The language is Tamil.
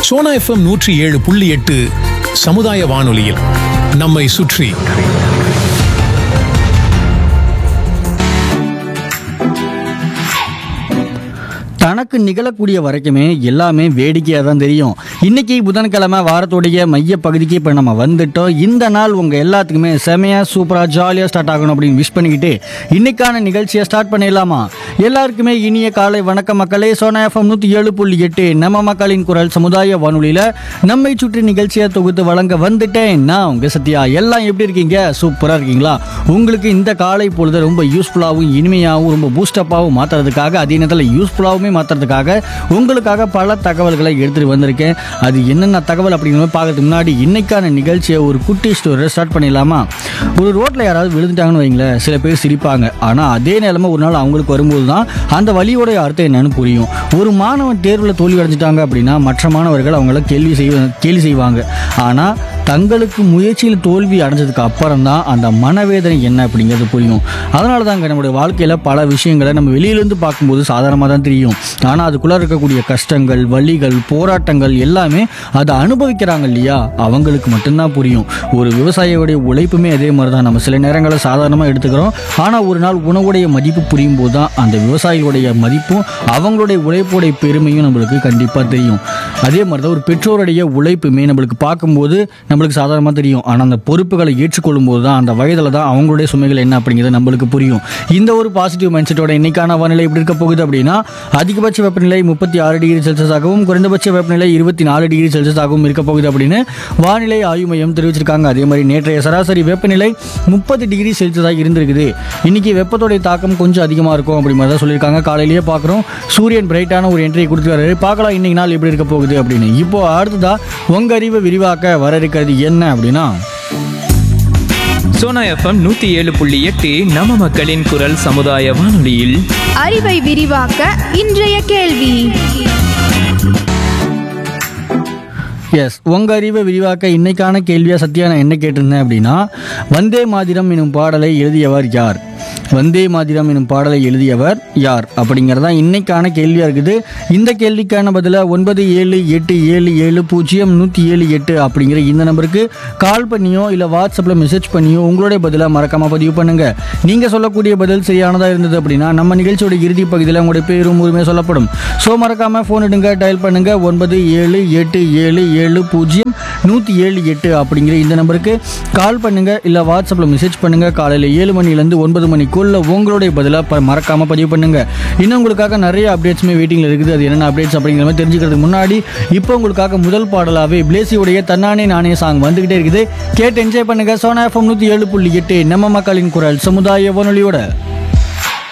சோனா எஃப்எம் நூற்றி ஏழு புள்ளி எட்டு சமுதாய வானொலியில் நம்மை சுற்றி தனக்கு நிகழக்கூடிய வரைக்குமே எல்லாமே வேடிக்கையாக தான் தெரியும் இன்னைக்கு புதன்கிழமை வாரத்துடைய மைய பகுதிக்கு இப்போ நம்ம வந்துட்டோம் இந்த நாள் உங்கள் எல்லாத்துக்குமே செமையாக சூப்பராக ஜாலியாக ஸ்டார்ட் ஆகணும் அப்படின்னு விஷ் பண்ணிக்கிட்டு இன்னைக்கான நிகழ்ச்சியை ஸ்டார்ட் பண்ணிடலாமா எல்லாருக்குமே இனிய காலை வணக்கம் மக்களே சோனா எஃப்எம் நூற்றி ஏழு புள்ளி எட்டு நம்ம மக்களின் குரல் சமுதாய வானொலியில் நம்மை சுற்றி நிகழ்ச்சியை தொகுத்து வழங்க வந்துட்டேன் நான் உங்கள் சத்யா எல்லாம் எப்படி இருக்கீங்க சூப்பராக இருக்கீங்களா உங்களுக்கு இந்த காலை பொழுது ரொம்ப யூஸ்ஃபுல்லாகவும் இனிமையாகவும் ரொம்ப பூஸ்டப்பாகவும் மாற்றுறதுக்காக அதே நேரத்தில் யூஸ்ஃபுல்லாகவுமே மாற்றுறதுக்காக உங்களுக்காக பல தகவல்களை எடுத்துகிட்டு வந்திருக்கேன் அது என்னென்ன தகவல் அப்படிங்கிற பார்க்கறதுக்கு முன்னாடி இன்னைக்கான நிகழ்ச்சியை ஒரு குட்டி ஸ்டோரி ஸ்டார்ட் பண்ணிடலாமா ஒரு ரோட்டில் யாராவது விழுந்துட்டாங்கன்னு வைங்களேன் சில பேர் சிரிப்பாங்க ஆனால் அதே நிலைமை ஒரு நாள் அவங்களுக்கு வரும்போது தான் அந்த வழியோடைய அர்த்தம் என்னன்னு புரியும் ஒரு மாணவன் தேர்வில் தோல்வி அடைஞ்சிட்டாங்க அப்படின்னா மற்ற மாணவர்கள் அவங்கள கேள்வி செய்வ கேள்வி செய்வாங்க ஆனால் தங்களுக்கு முயற்சியில் தோல்வி அடைஞ்சதுக்கு அப்புறம் தான் அந்த மனவேதனை என்ன அப்படிங்கிறது புரியும் அதனால தாங்க நம்முடைய வாழ்க்கையில் பல விஷயங்களை நம்ம வெளியிலேருந்து பார்க்கும்போது சாதாரணமாக தான் தெரியும் ஆனால் அதுக்குள்ளே இருக்கக்கூடிய கஷ்டங்கள் வலிகள் போராட்டங்கள் எல்லாமே அதை அனுபவிக்கிறாங்க இல்லையா அவங்களுக்கு மட்டும்தான் புரியும் ஒரு விவசாயியோடைய உழைப்புமே அதே மாதிரி தான் நம்ம சில நேரங்களில் சாதாரணமாக எடுத்துக்கிறோம் ஆனால் ஒரு நாள் உணவுடைய மதிப்பு புரியும் போது தான் அந்த விவசாயிகளுடைய மதிப்பும் அவங்களுடைய உழைப்புடைய பெருமையும் நம்மளுக்கு கண்டிப்பாக தெரியும் அதே மாதிரி தான் ஒரு பெற்றோருடைய உழைப்புமே நம்மளுக்கு பார்க்கும்போது நம்மளுக்கு சாதாரணமாக தெரியும் ஆனால் அந்த பொறுப்புகளை ஏற்றுக்கொள்ளும் போது தான் அந்த வயதில் தான் அவங்களுடைய சுமைகள் என்ன அப்படிங்கிறது நம்மளுக்கு புரியும் இந்த ஒரு பாசிட்டிவ் மைண்ட் செட்டோட இன்னைக்கான வானிலை எப்படி இருக்க போகுது அப்படின்னா அதிகபட்ச வெப்பநிலை முப்பத்தி ஆறு டிகிரி செல்சியஸாகவும் குறைந்தபட்ச வெப்பநிலை இருபத்தி நாலு டிகிரி செல்சியஸாகவும் இருக்க போகுது அப்படின்னு வானிலை ஆய்வு மையம் தெரிவிச்சிருக்காங்க அதே மாதிரி நேற்றைய சராசரி வெப்பநிலை முப்பது டிகிரி செல்சியஸாக இருந்திருக்குது இன்னைக்கு வெப்பத்தோடைய தாக்கம் கொஞ்சம் அதிகமாக இருக்கும் அப்படி மாதிரி தான் சொல்லியிருக்காங்க காலையிலேயே பார்க்குறோம் சூரியன் பிரைட்டான ஒரு என்ட்ரி கொடுத்துருக்காரு பார்க்கலாம் இன்னைக்கு நாள் எப்படி இருக்க போகுது அப்படின்னு இப்போ அடுத்ததா உங்க அறிவை விரிவாக்க வர இருக்கிறது என்ன அப்படின்னா சோனா எஃப்எம் நூத்தி ஏழு புள்ளி எட்டு நம்ம மக்களின் குரல் சமுதாய வானொலியில் அறிவை விரிவாக்க இன்றைய கேள்வி எஸ் உங்க அறிவை விரிவாக்க இன்னைக்கான கேள்வியா சத்யா நான் என்ன கேட்டிருந்தேன் அப்படின்னா வந்தே மாதிரம் எனும் பாடலை எழுதியவர் யார் வந்தே மாதிரம் எனும் பாடலை எழுதியவர் யார் அப்படிங்கிறது தான் இன்னைக்கான கேள்வியாக இருக்குது இந்த கேள்விக்கான பதிலை ஒன்பது ஏழு எட்டு ஏழு ஏழு பூஜ்ஜியம் நூற்றி ஏழு எட்டு அப்படிங்கிற இந்த நம்பருக்கு கால் பண்ணியோ இல்லை வாட்ஸ்அப்பில் மெசேஜ் பண்ணியோ உங்களுடைய பதிலை மறக்காமல் பதிவு பண்ணுங்க நீங்கள் சொல்லக்கூடிய பதில் சரியானதாக இருந்தது அப்படின்னா நம்ம நிகழ்ச்சியோட இறுதி பகுதியில் உங்களுடைய பேரும் உரிமை சொல்லப்படும் ஸோ மறக்காமல் ஃபோன் எடுங்க டயல் பண்ணுங்க ஒன்பது ஏழு எட்டு ஏழு ஏழு பூஜ்ஜியம் நூற்றி ஏழு எட்டு அப்படிங்கிற இந்த நம்பருக்கு கால் பண்ணுங்க இல்லை வாட்ஸ்அப்பில் மெசேஜ் பண்ணுங்க காலையில் ஏழு மணிலேருந்து ஒன்பது மணிக்குள்ள உங்களுடைய பதிலாக ப மறக்காமல் பதிவு பண்ணுங்க இன்னும் உங்களுக்காக நிறைய அப்டேட்ஸுமே வெயிட்டிங்கில் இருக்குது அது என்னென்ன அப்டேட்ஸ் அப்படிங்கிற மாதிரி தெரிஞ்சுக்கிறதுக்கு முன்னாடி இப்போ உங்களுக்காக முதல் பாடலாகவே பிளேசியுடைய தன்னானே நானே சாங் வந்துகிட்டே இருக்குது கேட்டு என்ஜாய் பண்ணுங்க சோனா எஃப்எம் நூற்றி ஏழு புள்ளி எட்டு நம்ம மக்களின் குரல் சமுதாய வானொலியோட